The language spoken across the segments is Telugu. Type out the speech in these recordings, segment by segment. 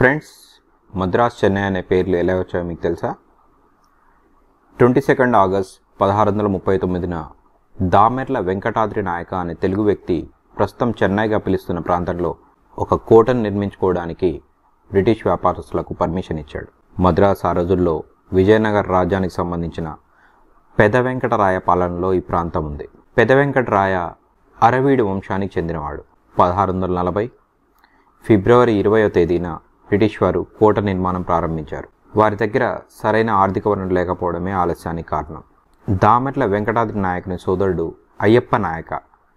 ఫ్రెండ్స్ మద్రాస్ చెన్నై అనే పేర్లు ఎలా వచ్చాయో మీకు తెలుసా ట్వంటీ సెకండ్ ఆగస్ట్ పదహారు వందల ముప్పై తొమ్మిదిన దామెర్ల వెంకటాద్రి నాయక అనే తెలుగు వ్యక్తి ప్రస్తుతం చెన్నైగా పిలుస్తున్న ప్రాంతంలో ఒక కోటను నిర్మించుకోవడానికి బ్రిటిష్ వ్యాపారస్తులకు పర్మిషన్ ఇచ్చాడు మద్రాస్ ఆ రోజుల్లో విజయనగర రాజ్యానికి సంబంధించిన పెద వెంకటరాయ పాలనలో ఈ ప్రాంతం ఉంది పెద వెంకటరాయ అరవీడు వంశానికి చెందినవాడు పదహారు వందల నలభై ఫిబ్రవరి ఇరవయో తేదీన బ్రిటిష్ వారు కోట నిర్మాణం ప్రారంభించారు వారి దగ్గర సరైన ఆర్థిక వనరులు లేకపోవడమే ఆలస్యానికి కారణం దామెట్ల వెంకటాద్రి నాయకుని సోదరుడు అయ్యప్ప నాయక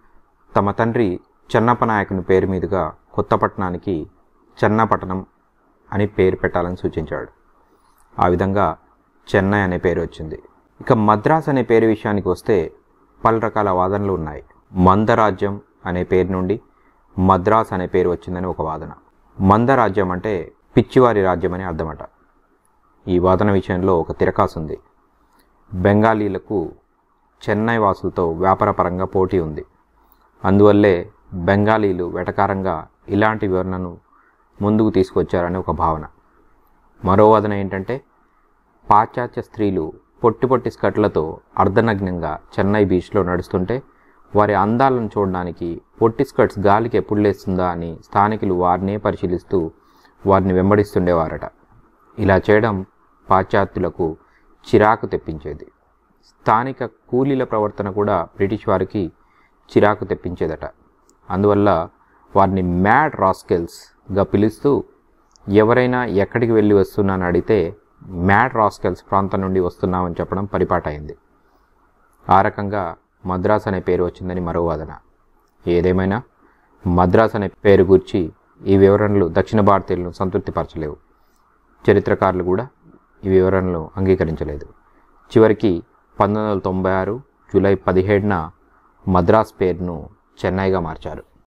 తమ తండ్రి చెన్నప్ప నాయకుని పేరు మీదుగా కొత్తపట్నానికి చెన్నపట్టణం అని పేరు పెట్టాలని సూచించాడు ఆ విధంగా చెన్నై అనే పేరు వచ్చింది ఇక మద్రాస్ అనే పేరు విషయానికి వస్తే పలు రకాల వాదనలు ఉన్నాయి మందరాజ్యం అనే పేరు నుండి మద్రాస్ అనే పేరు వచ్చిందని ఒక వాదన మందరాజ్యం అంటే పిచ్చివారి రాజ్యం అని అర్థమట ఈ వాదన విషయంలో ఒక తిరకాసు ఉంది బెంగాలీలకు చెన్నై వాసులతో వ్యాపారపరంగా పోటీ ఉంది అందువల్లే బెంగాలీలు వెటకారంగా ఇలాంటి వివరణను ముందుకు తీసుకొచ్చారని ఒక భావన మరో వాదన ఏంటంటే పాశ్చాత్య స్త్రీలు పొట్టి పొట్టి స్కర్ట్లతో అర్ధనగ్నంగా చెన్నై బీచ్లో నడుస్తుంటే వారి అందాలను చూడడానికి పొట్టి స్కర్ట్స్ గాలికి ఎప్పుడు లేస్తుందా అని స్థానికులు వారినే పరిశీలిస్తూ వారిని వెంబడిస్తుండేవారట ఇలా చేయడం పాశ్చాత్యులకు చిరాకు తెప్పించేది స్థానిక కూలీల ప్రవర్తన కూడా బ్రిటిష్ వారికి చిరాకు తెప్పించేదట అందువల్ల వారిని మ్యాడ్ రాస్కెల్స్గా పిలుస్తూ ఎవరైనా ఎక్కడికి వెళ్ళి వస్తున్నానని అడిగితే మ్యాడ్ రాస్కెల్స్ ప్రాంతం నుండి వస్తున్నామని చెప్పడం పరిపాటైంది ఆ రకంగా మద్రాస్ అనే పేరు వచ్చిందని మరో వాదన ఏదేమైనా మద్రాస్ అనే పేరు గురించి ఈ వివరణలు దక్షిణ భారతీయులను సంతృప్తిపరచలేవు చరిత్రకారులు కూడా ఈ వివరణలు అంగీకరించలేదు చివరికి పంతొమ్మిది వందల తొంభై ఆరు జూలై పదిహేడున మద్రాస్ పేరును చెన్నైగా మార్చారు